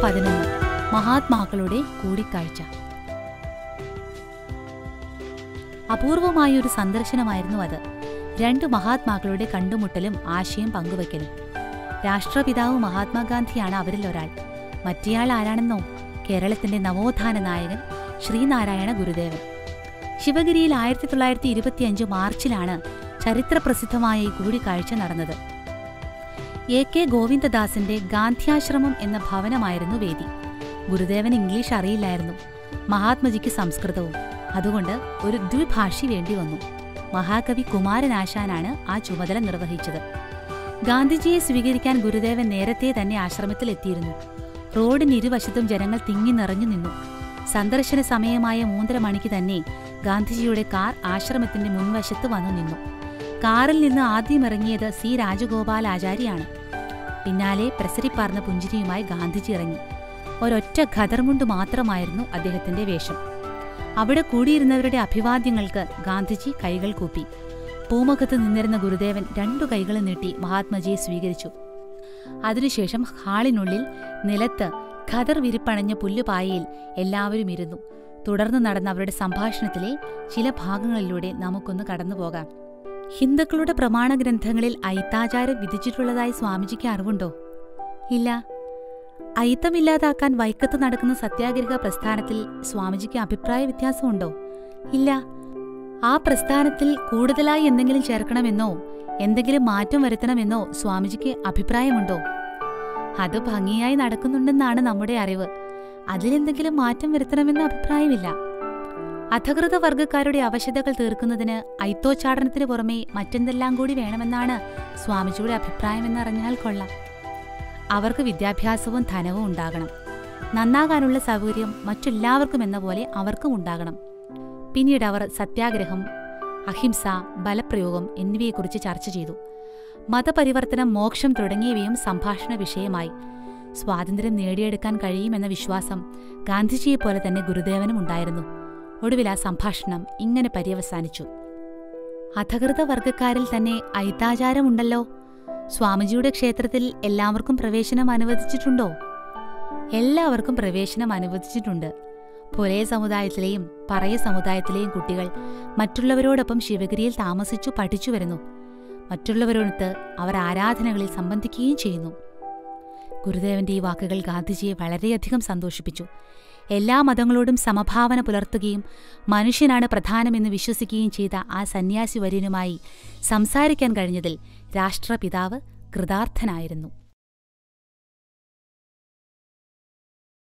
പതിനൊന്ന് മഹാത്മാക്കളുടെ കൂടിക്കാഴ്ച അപൂർവമായ ഒരു സന്ദർശനമായിരുന്നു അത് രണ്ട് മഹാത്മാക്കളുടെ കണ്ടുമുട്ടലും ആശയം പങ്കുവയ്ക്കലും രാഷ്ട്രപിതാവ് മഹാത്മാഗാന്ധിയാണ് അവരിൽ ഒരാൾ മറ്റേയാൾ ആരാണെന്നോ കേരളത്തിന്റെ നവോത്ഥാന നായകൻ ശ്രീനാരായണ ഗുരുദേവൻ ശിവഗിരിയിൽ ആയിരത്തി തൊള്ളായിരത്തി ഇരുപത്തിയഞ്ച് മാർച്ചിലാണ് ചരിത്രപ്രസിദ്ധമായ ഈ കൂടിക്കാഴ്ച നടന്നത് എ കെ ഗോവിന്ദദാസിന്റെ ഗാന്ധിയാശ്രമം എന്ന ഭവനമായിരുന്നു വേദി ഗുരുദേവൻ ഇംഗ്ലീഷ് അറിയില്ലായിരുന്നു മഹാത്മജിക്ക് സംസ്കൃതവും അതുകൊണ്ട് ഒരു ദ്വിഭാഷി വേണ്ടി വന്നു മഹാകവി കുമാരനാശാനാണ് ആ ചുമതല നിർവഹിച്ചത് ഗാന്ധിജിയെ സ്വീകരിക്കാൻ ഗുരുദേവൻ നേരത്തെ തന്നെ ആശ്രമത്തിൽ എത്തിയിരുന്നു റോഡിന് ഇരുവശത്തും ജനങ്ങൾ തിങ്ങി നിറഞ്ഞു നിന്നു സന്ദർശന സമയമായ മൂന്നര മണിക്ക് തന്നെ ഗാന്ധിജിയുടെ കാർ ആശ്രമത്തിന്റെ മുൻവശത്ത് വന്നു നിന്നു കാറിൽ നിന്ന് ആദ്യം ഇറങ്ങിയത് സി രാജഗോപാലാചാരിയാണ് പിന്നാലെ പ്രസരിപ്പാർന്ന പുഞ്ചിരിയുമായി ഗാന്ധിജി ഇറങ്ങി ഒരൊറ്റ ഖദർമുണ്ട് മാത്രമായിരുന്നു അദ്ദേഹത്തിന്റെ വേഷം അവിടെ കൂടിയിരുന്നവരുടെ അഭിവാദ്യങ്ങൾക്ക് ഗാന്ധിജി കൈകൾ കൂപ്പി പൂമുഖത്ത് നിന്നിരുന്ന ഗുരുദേവൻ രണ്ടു കൈകളും നീട്ടി മഹാത്മജിയെ സ്വീകരിച്ചു അതിനുശേഷം ഹാളിനുള്ളിൽ നിലത്ത് ഖദർ വിരിപ്പണഞ്ഞ പുല്ലുപായയിൽ എല്ലാവരും ഇരുന്നു തുടർന്ന് നടന്ന അവരുടെ സംഭാഷണത്തിലെ ചില ഭാഗങ്ങളിലൂടെ നമുക്കൊന്ന് കടന്നുപോകാം ഹിന്ദുക്കളുടെ പ്രമാണ ഗ്രന്ഥങ്ങളിൽ ഐത്താചാരം വിധിച്ചിട്ടുള്ളതായി സ്വാമിജിക്ക് അറിവുണ്ടോ ഇല്ല അയിത്തമില്ലാതാക്കാൻ വൈക്കത്ത് നടക്കുന്ന സത്യാഗ്രഹ പ്രസ്ഥാനത്തിൽ സ്വാമിജിക്ക് അഭിപ്രായ വ്യത്യാസമുണ്ടോ ഇല്ല ആ പ്രസ്ഥാനത്തിൽ കൂടുതലായി എന്തെങ്കിലും ചേർക്കണമെന്നോ എന്തെങ്കിലും മാറ്റം വരുത്തണമെന്നോ സ്വാമിജിക്ക് അഭിപ്രായമുണ്ടോ അത് ഭംഗിയായി നടക്കുന്നുണ്ടെന്നാണ് നമ്മുടെ അറിവ് അതിലെന്തെങ്കിലും മാറ്റം വരുത്തണമെന്ന അഭിപ്രായമില്ല അധകൃത വർഗക്കാരുടെ അവശതകൾ തീർക്കുന്നതിന് ഐത്തോച്ചാടനത്തിന് പുറമെ മറ്റെന്തെല്ലാം കൂടി വേണമെന്നാണ് സ്വാമിജിയുടെ അഭിപ്രായമെന്നറിഞ്ഞാൽ കൊള്ളാം അവർക്ക് വിദ്യാഭ്യാസവും ധനവും ഉണ്ടാകണം നന്നാകാനുള്ള സൗകര്യം മറ്റെല്ലാവർക്കും എന്ന പോലെ അവർക്കും ഉണ്ടാകണം പിന്നീട് അവർ സത്യാഗ്രഹം അഹിംസ ബലപ്രയോഗം എന്നിവയെക്കുറിച്ച് ചർച്ച ചെയ്തു മതപരിവർത്തനം മോക്ഷം തുടങ്ങിയവയും സംഭാഷണ വിഷയമായി സ്വാതന്ത്ര്യം നേടിയെടുക്കാൻ കഴിയുമെന്ന വിശ്വാസം ഗാന്ധിജിയെപ്പോലെ തന്നെ ഗുരുദേവനും ഉണ്ടായിരുന്നു ഒടുവിൽ ആ സംഭാഷണം ഇങ്ങനെ പര്യവസാനിച്ചു അധകൃത വർഗക്കാരിൽ തന്നെ ഐത്താചാരമുണ്ടല്ലോ സ്വാമിജിയുടെ ക്ഷേത്രത്തിൽ എല്ലാവർക്കും പ്രവേശനം അനുവദിച്ചിട്ടുണ്ടോ എല്ലാവർക്കും പ്രവേശനം അനുവദിച്ചിട്ടുണ്ട് പുലയ സമുദായത്തിലെയും പറയ സമുദായത്തിലെയും കുട്ടികൾ മറ്റുള്ളവരോടൊപ്പം ശിവഗിരിയിൽ താമസിച്ചു പഠിച്ചു വരുന്നു മറ്റുള്ളവരോടൊത്ത് അവർ ആരാധനകളിൽ സംബന്ധിക്കുകയും ചെയ്യുന്നു ഗുരുദേവന്റെ ഈ വാക്കുകൾ ഗാന്ധിജിയെ വളരെയധികം സന്തോഷിപ്പിച്ചു എല്ലാ മതങ്ങളോടും സമഭാവന പുലർത്തുകയും മനുഷ്യനാണ് പ്രധാനമെന്ന് വിശ്വസിക്കുകയും ചെയ്ത ആ സന്യാസി വര്യനുമായി സംസാരിക്കാൻ കഴിഞ്ഞതിൽ രാഷ്ട്രപിതാവ് കൃതാർത്ഥനായിരുന്നു